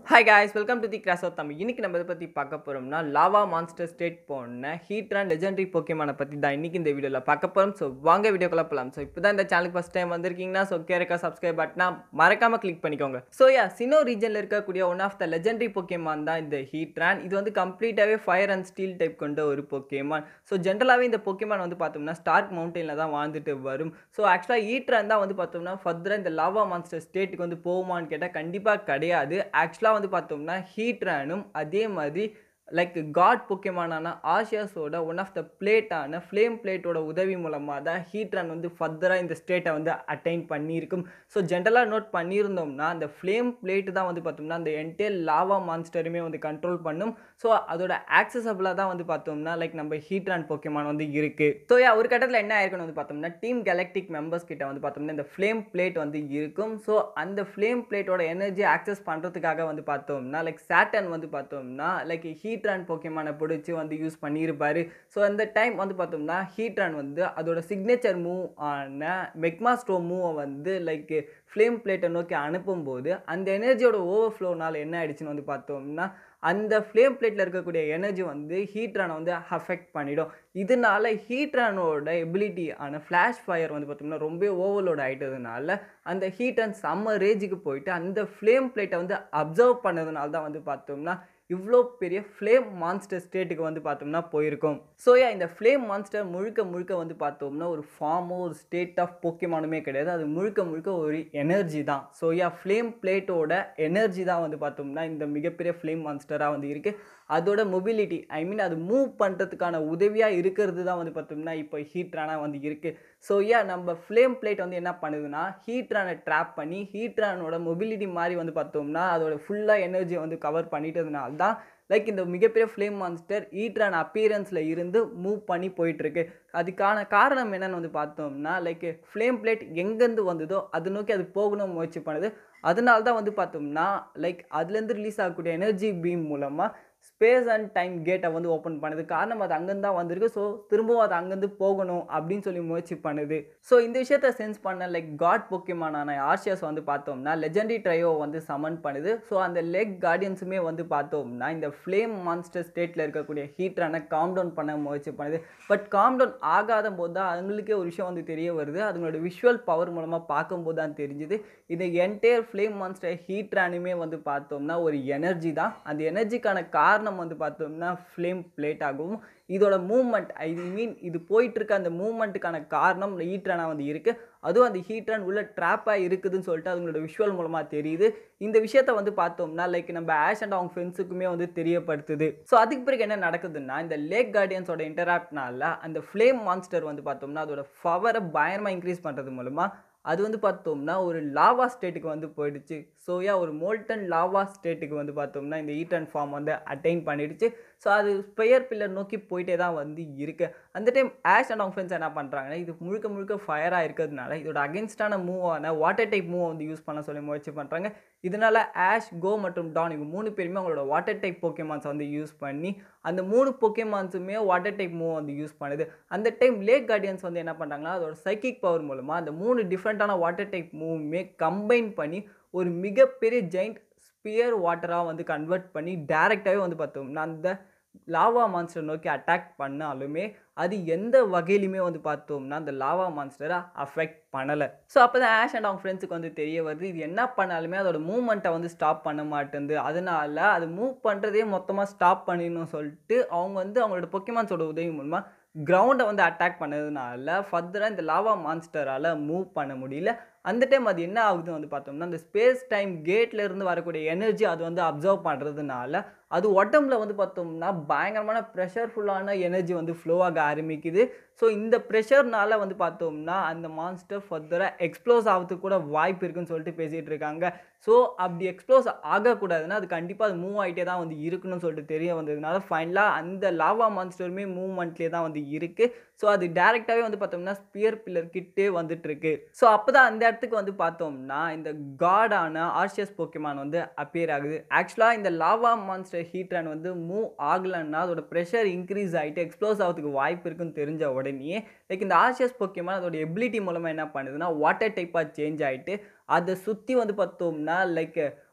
hi guys welcome to the cross of Tamil இன்னைக்கு நம்ம இதை பற்றி பார்க்க போகிறோம்னா லாவா மான்ஸ்டர் ஸ்டேட் போன ஹீட்ரான் லெஜெண்டரி போக்கியமான பற்றி தான் இன்னைக்கு இந்த வீடியோவில் பார்க்க போகிறோம் ஸோ வாங்க வீடியோக்குள்ள போகலாம் ஸோ இப்போ தான் இந்த சேனலுக்கு ஃபஸ்ட் டைம் வந்திருக்கீங்கன்னா ஸோ கேரக்கா சப்ஸ்கிரைப் பட்டனா மறக்காமல் கிளிக் பண்ணிக்கோங்க ஸோ யா சினோ ரீஜனில் இருக்கக்கூடிய one of the legendary Pokemon தான் இந்த ஹீட்ரான் இது வந்து கம்ப்ளீட்டாகவே ஃபயர் அண்ட் ஸ்டீல் டைப் கொண்ட ஒரு போக்கியமான் ஸோ ஜென்ரலாகவே இந்த போக்கியமான் வந்து பார்த்தோம்னா ஸ்டார்க் மவுண்டனில் தான் வாழ்ந்துட்டு வரும் ஸோ ஆக்சுவலாக ஹீட்ரான் தான் வந்து பார்த்தோம்னா ஃபர்தராக இந்த லாவா மான்ஸ்டர் ஸ்டேட்டுக்கு வந்து போகுமான்னு கேட்டால் கண்டிப்பாக கிடையாது ஆக்சுவலாக வந்து பார்த்தோம்னா ஹீட்ரானும் அதே மாதிரி லைக் காட் பொக்கேமானான ஆஷியாஸோட ஒன் ஆஃப் த பிளேட்டான ஃப்ளேம் பிளேட்டோட உதவி மூலமாக தான் ஹீட்ரான் வந்து ஃபர்தராக இந்த ஸ்டேட்டை வந்து அட்டைன் பண்ணியிருக்கும் ஸோ ஜென்ரலாக நோட் பண்ணியிருந்தோம்னா அந்த ஃப்ளேம் பிளேட்டு தான் வந்து பார்த்தோம்னா அந்த என்டையர் லாவா மான்ஸ்டருமே வந்து கண்ட்ரோல் பண்ணும் ஸோ அதோட ஆக்சசபிளாக தான் வந்து பார்த்தோம்னா லைக் நம்ம ஹீட்ரான் பொக்கேமான் வந்து இருக்குது ஸோ யா ஒரு கட்டத்தில் என்ன ஆயிருக்குன்னு வந்து பார்த்தோம்னா டீம் கேலக்டிக் மெம்பர்ஸ் கிட்ட வந்து பார்த்தோம்னா இந்த ஃப்ளேம் பிளேட் வந்து இருக்கும் ஸோ அந்த ஃப்ளேம் பிளேட்டோட எனர்ஜி ஆக்சஸ் பண்ணுறதுக்காக வந்து பார்த்தோம்னா லைக் சேட்டன் வந்து பார்த்தோம்னா லைக் ஹீட்ரான் போக்கியமான பிடிச்சி வந்து யூஸ் பண்ணியிருப்பாரு ஸோ அந்த டைம் வந்து பார்த்தோம்னா ஹீட்ரான் வந்து அதோட சிக்னேச்சர் மூவ் ஆன மெக்மாஸ்டோ மூவை வந்து லைக் ஃப்ளேம் பிளேட்டை நோக்கி அனுப்பும்போது அந்த எனர்ஜியோட ஓவர்ஃப்ளோனால என்ன ஆயிடுச்சுன்னு வந்து பார்த்தோம்னா அந்த ஃப்ளேம் பிளேட்டில் இருக்கக்கூடிய எனர்ஜி வந்து ஹீட்ரானை வந்து அஃபெக்ட் பண்ணிடும் இதனால ஹீட்ரானோட எபிலிட்டி ஆன ஃப்ளாஷ் ஃபயர் வந்து பார்த்தோம்னா ரொம்ப ஓவர்லோட் ஆகிட்டதுனால அந்த ஹீட்ரான் செம்ம ரேஜுக்கு போயிட்டு அந்த ஃப்ளேம் பிளேட்டை வந்து அப்சர்வ் பண்ணதுனால தான் வந்து பார்த்தோம்னா இவ்வளோ பெரிய ஃப்ளேம் மான்ஸ்டர் ஸ்டேட்டுக்கு வந்து பார்த்தோம்னா போயிருக்கும் ஸோ யா இந்த ஃப்ளேம் மான்ஸ்டர் முழுக்க முழுக்க வந்து பார்த்தோம்னா ஒரு ஃபார்மோ ஒரு ஸ்டேட் ஆஃப் போக்கியமானுமே கிடையாது அது முழுக்க முழுக்க ஒரு எனர்ஜி தான் ஸோ யா ஃப்ளேம் பிளேட்டோட எனர்ஜி தான் வந்து பார்த்தோம்னா இந்த மிகப்பெரிய ஃப்ளேம் மான்ஸ்டராக வந்து இருக்குது அதோட மொபிலிட்டி ஐ மீன் அது மூவ் பண்ணுறதுக்கான உதவியாக இருக்கிறது தான் வந்து பார்த்தோம்னா இப்போ ஹீட்ரானாக வந்து இருக்குது ஸோ யா நம்ம ஃப்ளேம் பிளேட் வந்து என்ன பண்ணுதுன்னா ஹீட்ரானை ட்ராப் பண்ணி ஹீட்ரானோட மொபிலிட்டி மாதிரி வந்து பார்த்தோம்னா அதோட ஃபுல்லாக எனர்ஜியை வந்து கவர் பண்ணிட்டதுனால தான் லைக் இந்த மிகப்பெரிய ஃப்ளேம் மான்ஸ்டர் ஈட்ரான் அப்பியரன்ஸில் இருந்து மூவ் பண்ணி போயிட்டுருக்கு அதுக்கான காரணம் என்னன்னு வந்து பார்த்தோம்னா லைக் ஃப்ளேம் பிளேட் எங்கேருந்து வந்ததோ அது நோக்கி அது போகணும் முயற்சி பண்ணுது அதனால தான் வந்து பார்த்தோம்னா லைக் அதுலேருந்து ரிலீஸ் ஆகக்கூடிய எனர்ஜி பீம் மூலமாக ஸ்பேஸ் அண்ட் டைம் கேட்டை வந்து ஓப்பன் பண்ணுது காரணம் அது அங்கேருந்து தான் வந்திருக்கு ஸோ திரும்பவும் அது அங்கேருந்து போகணும் அப்படின்னு சொல்லி முயற்சி பண்ணுது ஸோ இந்த விஷயத்த சென்ஸ் பண்ண லைக் காட் பொக்கியமானான ஆர்ஷியஸ் வந்து பார்த்தோம்னா லெஜெண்டரி ட்ரையோ வந்து சமன் பண்ணுது ஸோ அந்த லெக் கார்டியன்ஸுமே வந்து பார்த்தோம்னா இந்த ஃப்ளேம் மான்ஸ்டர் ஸ்டேட்டில் இருக்கக்கூடிய ஹீட்டரான காம் டவுன் பண்ண முயற்சி பண்ணுது பட் காம் டவுன் ஆகாத போது தான் அவங்களுக்கே ஒரு விஷயம் வந்து தெரிய வருது அதுங்களோட விஷுவல் பவர் மூலமாக பார்க்கும்போது தான் தெரிஞ்சுது இந்த என்டையர் ஃப்ளேம் மான்ஸ்டர் ஹீட்ரானுமே வந்து பார்த்தோம்னா ஒரு எனர்ஜி தான் அந்த எனர்ஜிக்கான காரணம் வந்து பார்த்தோம்னா ஃப்ளேம் பிளேட் ஆகவும் இதோட மூமெண்ட் ஐ மீன் இது போயிட்டு இருக்க அந்த மூமெண்ட்டுக்கான காரணம் ஹீட்ரானா வந்து இருக்குது அதுவும் அந்த ஹீட்ரான் உள்ள ட்ராப்பாக இருக்குதுன்னு சொல்லிட்டு அதுங்களோட விஷுவல் மூலமாக தெரியுது இந்த விஷயத்த வந்து பார்த்தோம்னா லைக் நம்ம ஆஷ் அண்ட் அவங்க ஃப்ரெண்ட்ஸுக்குமே வந்து தெரியப்படுத்துது ஸோ அதுக்கு பிறகு என்ன நடக்குதுன்னா இந்த லேக் கார்டியன்ஸோட இன்டராக்ட்னால அந்த ஃப்ளேம் மான்ஸ்டர் வந்து பார்த்தோம்னா அதோட பவரை பயங்கரமாக இன்க்ரீஸ் பண்ணுறது மூலமாக அது வந்து பார்த்தோம்னா ஒரு லாவா ஸ்டேட்டுக்கு வந்து போயிடுச்சு ஸோ யா ஒரு மோல்டன் லாவா ஸ்டேட்டுக்கு வந்து பார்த்தோம்னா இந்த ஈட்டன் ஃபார்ம் வந்து அட்டைன் பண்ணிடுச்சு ஸோ அது ஸ்பெயர் பில்லர் நோக்கி போயிட்டே தான் வந்து இருக்கு அந்த டைம் ஆஷ் அண்ட் அவங்க ஃப்ரெண்ட்ஸ் என்ன பண்ணுறாங்கன்னா இது முழுக்க முழுக்க ஃபயராக இருக்கிறதுனால இதோட அகென்ஸ்டான மூவான வாட்டர் டைப் மூவை வந்து யூஸ் பண்ண சொல்லி முயற்சி பண்ணுறாங்க இதனால ஆஷ் கோ மற்றும் டான் இவங்க மூணு பேருமே அவங்களோட வாட்டர் டைப் போக்கேமான்ஸை வந்து யூஸ் பண்ணி அந்த மூணு போக்கேமான்ஸுமே வாட்டர் டைப் மூவ் வந்து யூஸ் பண்ணுது அந்த டைம் லேக் கார்டியன்ஸ் வந்து என்ன பண்ணுறாங்கன்னா அதோட சைக்கிக் பவர் மூலமாக அந்த மூணு டிஃப்ரெண்ட்டான வாட்டர் டைப் மூவுமே கம்பைன் பண்ணி ஒரு மிகப்பெரிய ஜெயிண்ட் ஸ்பியர் வாட்டராக வந்து கன்வெர்ட் பண்ணி டேரெக்டாகவே வந்து பார்த்தோம்னா அந்த லாவா மான்ஸ்டர் நோக்கி அட்டாக் பண்ணாலுமே அது எந்த வகையிலுமே வந்து பார்த்தோம்னா அந்த லாவா மான்ஸ்டரை அஃபெக்ட் பண்ணலை ஸோ அப்போ தான் ஆஷ் அண்ட் அவங்க ஃப்ரெண்ட்ஸுக்கு வந்து தெரிய வருது இது என்ன பண்ணாலுமே அதோட மூவ்மெண்ட்டை வந்து ஸ்டாப் பண்ண மாட்டேங்குது அதனால அது மூவ் பண்ணுறதே மொத்தமாக ஸ்டாப் பண்ணிடணும் சொல்லிட்டு அவங்க வந்து அவங்களோட பொக்கிமான்ஸோட உதவி மூலமாக கிரவுண்டை வந்து அட்டாக் பண்ணதுனால ஃபர்தராக இந்த லாவா மான்ஸ்டரால் மூவ் பண்ண முடியல அந்த டைம் அது என்ன ஆகுதுன்னு வந்து பார்த்தோம்னா அந்த ஸ்பேஸ் டைம் கேட்ல இருந்து வரக்கூடிய எனர்ஜி அது வந்து அப்சர்வ் பண்ணுறதுனால அது உடம்புல வந்து பார்த்தோம்னா பயங்கரமான ப்ரெஷர்ஃபுல்லான எனர்ஜி வந்து ஃப்ளோ ஆக ஆரம்பிக்குது ஸோ இந்த ப்ரெஷர்னால வந்து பார்த்தோம்னா அந்த மான்ஸ்டர் ஃபர்தராக எக்ஸ்ப்ளோஸ் ஆகிறதுக்கு கூட வாய்ப்பு இருக்குன்னு சொல்லிட்டு பேசிகிட்டு இருக்காங்க ஸோ அப்படி எக்ஸ்ப்ளோஸ் ஆகக்கூடாதுன்னா அது கண்டிப்பாக அது மூவ் ஆகிட்டே தான் வந்து இருக்கணும்னு சொல்லிட்டு தெரிய வந்ததுனால ஃபைனலாக அந்த லாவா மான்ஸ்டருமே மூவ்மெண்ட்லேயே தான் வந்து இருக்குது ஸோ அது டேரெக்டாகவே வந்து பார்த்தோம்னா ஸ்பியர் பில்லர் கிட்டே வந்துட்டு இருக்கு ஸோ அப்போ தான் அந்த இடத்துக்கு வந்து பார்த்தோம்னா இந்த காடான ஆர்ஷியஸ் போக்கிமான் வந்து அப்பியர் ஆகுது ஆக்சுவலாக இந்த லாவா மான்ஸ்டர் ஹீட்ரான் வந்து மூவ் ஆகலைன்னா அதோட ப்ரெஷர் இன்க்ரீஸ் ஆகிட்டு எக்ஸ்ப்ளோஸ் ஆகிறதுக்கு வாய்ப்பு இருக்குன்னு தெரிஞ்ச உடனே லைக் இந்த ஆர்ஷியஸ் போக்கிமான் அதோட எபிலிட்டி மூலமாக என்ன பண்ணுதுன்னா வாட்டர் டைப்பாக சேஞ்ச் ஆகிட்டு அதை சுற்றி வந்து பார்த்தோம்னா லைக்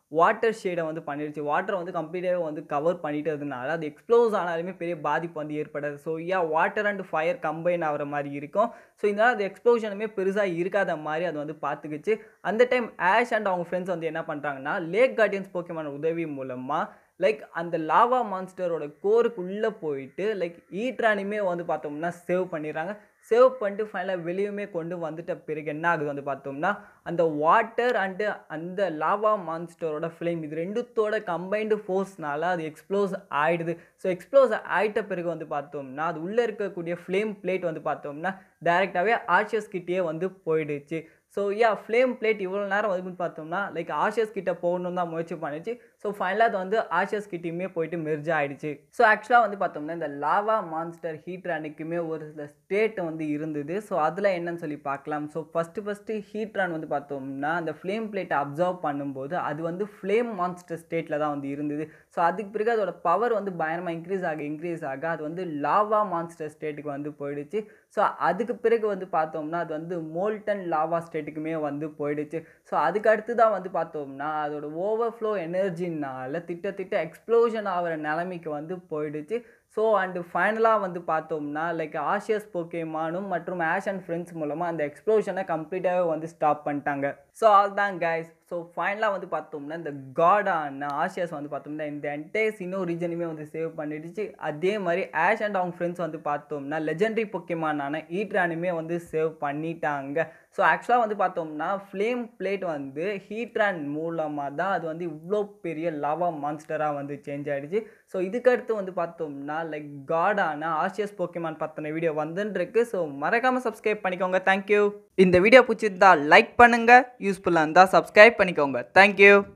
வாட்டர் ஷேடை வந்து பண்ணிடுச்சு வாட்டரை வந்து கம்ப்ளீட்டாகவே வந்து கவர் பண்ணிட்டதுனால அது எக்ஸ்ப்ளோஸ் ஆனாலுமே பெரிய பாதிப்பு வந்து ஏற்படாது so yeah water and fire combine ஆகிற மாதிரி இருக்கும் ஸோ இதனால் அது எக்ஸ்ப்ளோஷனுமே பெருசாக இருக்காத மாதிரி அது வந்து பார்த்துக்குச்சு அந்த டைம் ஆஷ் அண்ட் அவங்க ஃப்ரெண்ட்ஸ் வந்து என்ன பண்ணுறாங்கன்னா லேக் கார்டியன்ஸ் போக்கியமான உதவி மூலமாக லைக் அந்த லாவா மான்ஸ்டரோட கோருக்குள்ளே போயிட்டு லைக் ஈட்ரானியுமே வந்து பார்த்தோம்னா சேவ் பண்ணிடுறாங்க சேவ் பண்ணிட்டு ஃபைனலாக வெளியுமே கொண்டு வந்துட்ட பிறகு என்ன ஆகுது வந்து பார்த்தோம்னா அந்த வாட்டர் அண்டு அந்த லாவா மான்ஸ்டரோட ஃப்ளேம் இது ரெண்டுத்தோட கம்பைன்டு ஃபோர்ஸ்னால அது எக்ஸ்ப்ளோஸ் ஆகிடுது ஸோ எக்ஸ்ப்ளோஸ் ஆகிட்ட பிறகு வந்து பார்த்தோம்னா அது உள்ளே இருக்கக்கூடிய ஃப்ளேம் பிளேட் வந்து பார்த்தோம்னா டேரெக்டாகவே ஆர்ஷஸ் கிட்டேயே வந்து போயிடுச்சு ஸோ யா ஃப்ளேம் பிளேட் இவ்வளோ நேரம் வந்து பார்த்தோம்னா லைக் ஆஷஸ் கிட்ட போகணும் தான் முயற்சி பண்ணிச்சு ஸோ ஃபைனலாக அது வந்து ஆஷஸ் கிட்டேயுமே போயிட்டு மெர்ஜ் ஆகிடுச்சு ஸோ ஆக்சுவலாக வந்து பார்த்தோம்னா இந்த லாவா மான்ஸ்டர் ஹீட் ரானுக்குமே ஒரு சில ஸ்டேட் வந்து இருந்தது ஸோ அதில் என்னன்னு சொல்லி பார்க்கலாம் so first first Heatran வந்து பார்த்தோம்னா அந்த ஃப்ளேம் பிளேட்டை அப்சர்வ் பண்ணும்போது அது வந்து ஃப்ளேம் மான்ஸ்டர் ஸ்டேட்டில் தான் வந்து இருந்தது ஸோ அதுக்கு பிறகு அதோட பவர் வந்து பயங்கரமாக இன்க்ரீஸ் ஆக இன்க்ரீஸ் ஆக அது வந்து லாவா மான்ஸ்டர் ஸ்டேட்டுக்கு வந்து போயிடுச்சு ஸோ அதுக்கு பிறகு வந்து பார்த்தோம்னா அது வந்து மோல்டன் லாவா ஸ்டேட்டுக்குமே வந்து போயிடுச்சு ஸோ அதுக்கு அடுத்து தான் வந்து பார்த்தோம்னா அதோட ஓவர்ஃப்ளோ எனர்ஜினால திட்டத்திட்ட எக்ஸ்ப்ளோஷன் ஆகிற நிலைமைக்கு வந்து போயிடுச்சு ஸோ அண்டு ஃபைனலாக வந்து பார்த்தோம்னா லைக் ஆஷியஸ் போக்கேமானும் மற்றும் ஆஷ் அண்ட் ஃப்ரெண்ட்ஸ் மூலமாக அந்த எக்ஸ்ப்ளோஷனை கம்ப்ளீட்டாகவே வந்து ஸ்டாப் பண்ணிட்டாங்க ஸோ ஆல் தான் கைஸ் ஸோ ஃபைனலாக வந்து பார்த்தோம்னா இந்த காடான ஆஷியஸ் வந்து பார்த்தோம்னா இந்த என்டையர் சினோ ரீஜனுமே வந்து சேவ் பண்ணிடுச்சு அதே மாதிரி ஆஷ் அண்ட் அவங்க ஃப்ரெண்ட்ஸ் வந்து பார்த்தோம்னா லெஜெண்டரி பொக்கேமானான ஈட்ரானுமே வந்து சேவ் பண்ணிட்டாங்க ஸோ ஆக்சுவலாக வந்து பார்த்தோம்னா ஃப்ளேம் பிளேட் வந்து ஹீட்ரான் மூலமாக தான் அது வந்து இவ்வளோ பெரிய லாவா மான்ஸ்டராக வந்து சேஞ்ச் ஆகிடுச்சு ஸோ இதுக்கடுத்து வந்து பார்த்தோம்னா லைக் காடான ஆர்சியஸ் போக்கிமான் பற்றின வீடியோ வந்துருக்கு ஸோ மறக்காமல் சப்ஸ்கிரைப் பண்ணிக்கோங்க தேங்க்யூ இந்த வீடியோ பிடிச்சிருந்தா லைக் பண்ணுங்கள் யூஸ்ஃபுல்லாக இருந்தால் சப்ஸ்கிரைப் பண்ணிக்கோங்க தேங்க்யூ